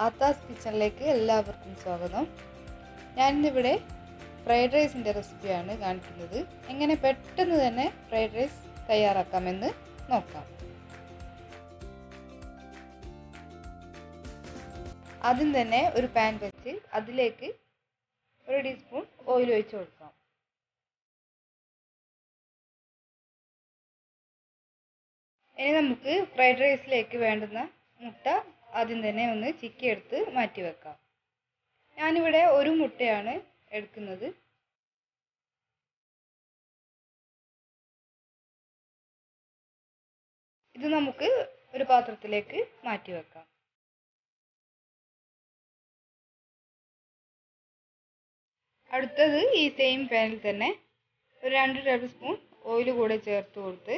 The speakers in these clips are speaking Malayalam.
ആത്താസ് കിച്ചണിലേക്ക് എല്ലാവർക്കും സ്വാഗതം ഞാനിന്നിവിടെ ഫ്രൈഡ് റൈസിൻ്റെ റെസിപ്പിയാണ് കാണിക്കുന്നത് എങ്ങനെ പെട്ടെന്ന് തന്നെ ഫ്രൈഡ് റൈസ് തയ്യാറാക്കാമെന്ന് നോക്കാം ആദ്യം തന്നെ ഒരു പാൻ വെച്ച് അതിലേക്ക് ഒരു ടീസ്പൂൺ ഓയിൽ ഒഴിച്ച് കൊടുക്കാം ഇനി നമുക്ക് ഫ്രൈഡ് റൈസിലേക്ക് വേണ്ടുന്ന മുട്ട ആദ്യം തന്നെ ഒന്ന് ചിക്കി എടുത്ത് മാറ്റി വെക്കാം ഞാനിവിടെ ഒരു മുട്ടയാണ് എടുക്കുന്നത് ഇത് നമുക്ക് ഒരു പാത്രത്തിലേക്ക് മാറ്റി വെക്കാം അടുത്തത് ഈ സെയിം പാനിൽ തന്നെ ഒരു രണ്ട് ടേബിൾ സ്പൂൺ ഓയിൽ കൂടെ ചേർത്ത് കൊടുത്ത്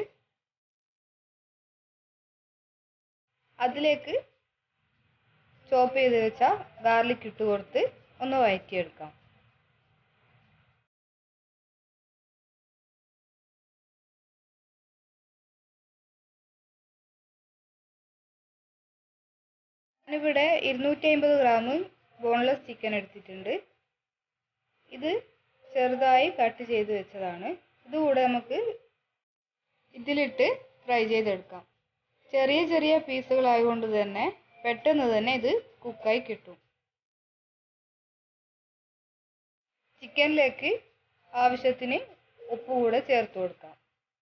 അതിലേക്ക് ചോപ്പ് ചെയ്ത് വെച്ച ഗാർലിക് ഇട്ട് കൊടുത്ത് ഒന്ന് വഴറ്റിയെടുക്കാം ഞാനിവിടെ ഇരുന്നൂറ്റി അമ്പത് ഗ്രാം ബോൺലെസ് ചിക്കൻ എടുത്തിട്ടുണ്ട് ഇത് ചെറുതായി കട്ട് ചെയ്ത് വെച്ചതാണ് ഇതുകൂടെ നമുക്ക് ഇതിലിട്ട് ഫ്രൈ ചെയ്തെടുക്കാം ചെറിയ ചെറിയ പീസുകളായതുകൊണ്ട് തന്നെ പെട്ടെന്ന് തന്നെ ഇത് കുക്കായി കിട്ടും ചിക്കനിലേക്ക് ആവശ്യത്തിന് ഉപ്പ് കൂടെ ചേർത്ത് കൊടുക്കാം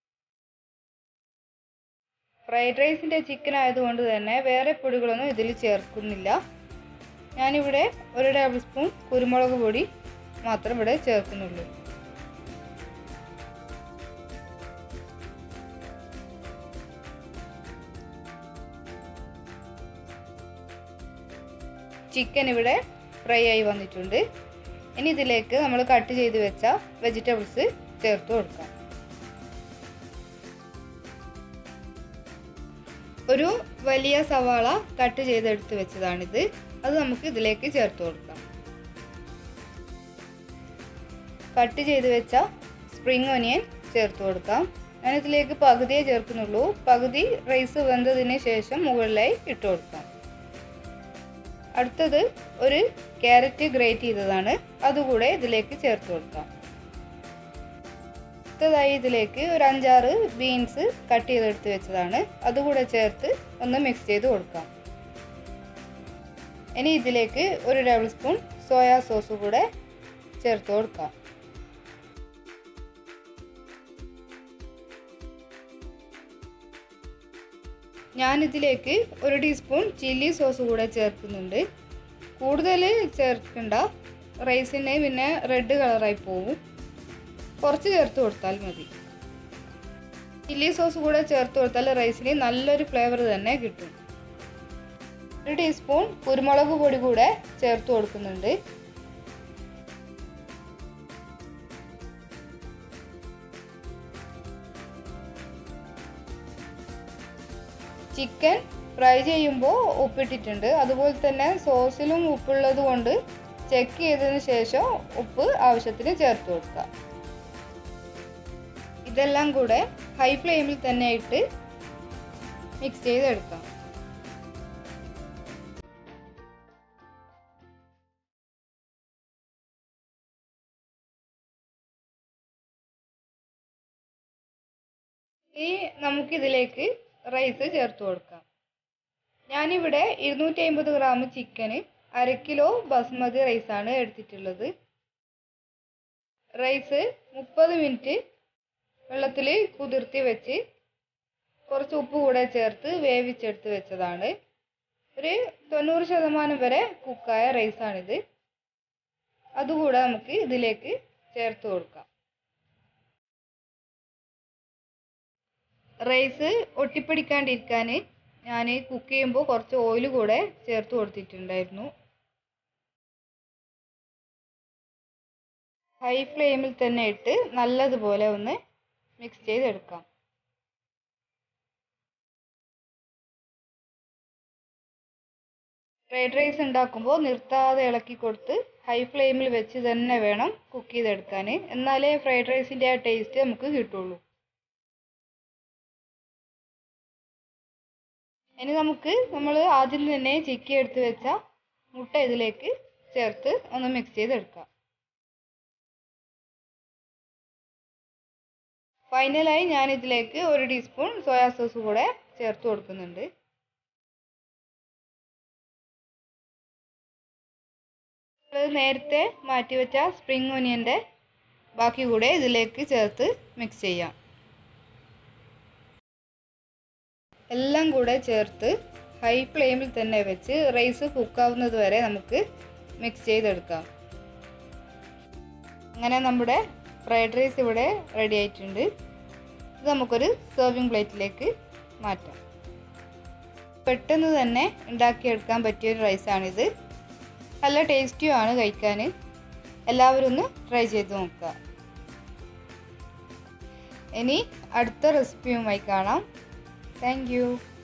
ഫ്രൈഡ് റൈസിൻ്റെ ചിക്കൻ ആയതുകൊണ്ട് തന്നെ വേറെ പൊടികളൊന്നും ഇതിൽ ചേർക്കുന്നില്ല ഞാനിവിടെ ഒരു ടേബിൾ സ്പൂൺ കുരുമുളക് പൊടി മാത്രം ഇവിടെ ചേർക്കുന്നുള്ളൂ ചിക്കൻ ഇവിടെ ഫ്രൈ ആയി വന്നിട്ടുണ്ട് ഇനി ഇതിലേക്ക് നമ്മൾ കട്ട് ചെയ്ത് വെച്ച വെജിറ്റബിൾസ് ചേർത്ത് കൊടുക്കാം ഒരു വലിയ സവാള കട്ട് ചെയ്തെടുത്ത് വെച്ചതാണിത് അത് നമുക്ക് ഇതിലേക്ക് ചേർത്ത് കൊടുക്കാം കട്ട് ചെയ്ത് വെച്ച സ്പ്രിംഗ് ഒനിയൻ ചേർത്ത് കൊടുക്കാം ഞാനിതിലേക്ക് പകുതിയേ ചേർക്കുന്നുള്ളൂ പകുതി റൈസ് വെന്തതിന് ശേഷം മുകളിലായി ഇട്ട് കൊടുക്കാം അടുത്തത് ഒരു ക്യാരറ്റ് ഗ്രേറ്റ് ചെയ്തതാണ് അതുകൂടെ ഇതിലേക്ക് ചേർത്ത് കൊടുക്കാം അടുത്തതായി ഇതിലേക്ക് ഒരു അഞ്ചാറ് ബീൻസ് കട്ട് ചെയ്തെടുത്ത് വെച്ചതാണ് അതുകൂടെ ചേർത്ത് ഒന്ന് മിക്സ് ചെയ്ത് കൊടുക്കാം ഇനി ഇതിലേക്ക് ഒരു ടേബിൾ സ്പൂൺ സോയാ സോസ് കൂടെ ചേർത്ത് കൊടുക്കാം ഞാനിതിലേക്ക് ഒരു ടീസ്പൂൺ ചില്ലി സോസ് കൂടെ ചേർക്കുന്നുണ്ട് കൂടുതൽ ചേർക്കണ്ട റൈസിന് പിന്നെ റെഡ് കളറായി പോവും കുറച്ച് ചേർത്ത് കൊടുത്താൽ മതി ചില്ലി സോസ് കൂടെ ചേർത്ത് കൊടുത്താൽ റൈസിന് നല്ലൊരു ഫ്ലേവർ തന്നെ കിട്ടും ഒരു ടീസ്പൂൺ കുരുമുളക് പൊടി കൂടെ ചേർത്ത് കൊടുക്കുന്നുണ്ട് ചിക്കൻ ഫ്രൈ ചെയ്യുമ്പോൾ ഉപ്പിട്ടിട്ടുണ്ട് അതുപോലെ തന്നെ സോസിലും ഉപ്പുള്ളത് കൊണ്ട് ചെക്ക് ചെയ്തതിന് ശേഷം ഉപ്പ് ആവശ്യത്തിന് ചേർത്ത് കൊടുക്കുക ഇതെല്ലാം കൂടെ ഹൈ ഫ്ലെയിമിൽ തന്നെ ഇട്ട് മിക്സ് ചെയ്തെടുക്കാം ഇനി നമുക്കിതിലേക്ക് റൈസ് ചേർത്ത് കൊടുക്കാം ഞാനിവിടെ ഇരുന്നൂറ്റി അമ്പത് ഗ്രാം ചിക്കന് അര കിലോ ബസ്മതി റൈസാണ് എടുത്തിട്ടുള്ളത് റൈസ് മുപ്പത് മിനിറ്റ് വെള്ളത്തിൽ കുതിർത്തി വെച്ച് കുറച്ച് ഉപ്പ് കൂടെ ചേർത്ത് വേവിച്ചെടുത്ത് വെച്ചതാണ് ഒരു തൊണ്ണൂറ് ശതമാനം വരെ കുക്കായ റൈസാണിത് അതുകൂടെ നമുക്ക് ഇതിലേക്ക് ചേർത്ത് കൊടുക്കാം റൈസ് ഒട്ടിപ്പിടിക്കാണ്ടിരിക്കാൻ ഞാൻ കുക്ക് ചെയ്യുമ്പോൾ കുറച്ച് ഓയിൽ കൂടെ ചേർത്ത് കൊടുത്തിട്ടുണ്ടായിരുന്നു ഹൈ ഫ്ലെയിമിൽ തന്നെ ഇട്ട് നല്ലതുപോലെ ഒന്ന് മിക്സ് ചെയ്തെടുക്കാം ഫ്രൈഡ് റൈസ് ഉണ്ടാക്കുമ്പോൾ നിർത്താതെ ഇളക്കി കൊടുത്ത് ഹൈ ഫ്ലെയിമിൽ വെച്ച് തന്നെ വേണം കുക്ക് ചെയ്തെടുക്കാൻ എന്നാലേ ഫ്രൈഡ് റൈസിൻ്റെ ആ ടേസ്റ്റ് നമുക്ക് കിട്ടുള്ളൂ ഇനി നമുക്ക് നമ്മൾ ആദ്യം തന്നെ ചിക്കി എടുത്ത് വെച്ച മുട്ട ഇതിലേക്ക് ചേർത്ത് ഒന്ന് മിക്സ് ചെയ്തെടുക്കാം ഫൈനലായി ഞാൻ ഇതിലേക്ക് ഒരു ടീസ്പൂൺ സോയാ സോസ് കൂടെ ചേർത്ത് കൊടുക്കുന്നുണ്ട് നേരത്തെ മാറ്റി വെച്ച സ്പ്രിംഗ് ഒനിയൻ്റെ ബാക്കി കൂടെ ഇതിലേക്ക് ചേർത്ത് മിക്സ് ചെയ്യാം എല്ലാം കൂടെ ചേർത്ത് ഹൈ ഫ്ലെയിമിൽ തന്നെ വെച്ച് റൈസ് കുക്കാവുന്നത് വരെ നമുക്ക് മിക്സ് ചെയ്തെടുക്കാം അങ്ങനെ നമ്മുടെ ഫ്രൈഡ് റൈസ് ഇവിടെ റെഡി ആയിട്ടുണ്ട് ഇത് നമുക്കൊരു സെർവിങ് പ്ലേറ്റിലേക്ക് മാറ്റാം പെട്ടെന്ന് തന്നെ ഉണ്ടാക്കിയെടുക്കാൻ പറ്റിയ ഒരു റൈസാണിത് നല്ല ടേസ്റ്റിയുമാണ് കഴിക്കാൻ എല്ലാവരും ഒന്ന് ട്രൈ ചെയ്ത് നോക്കുക ഇനി അടുത്ത റെസിപ്പിയുമായി കാണാം താങ്ക്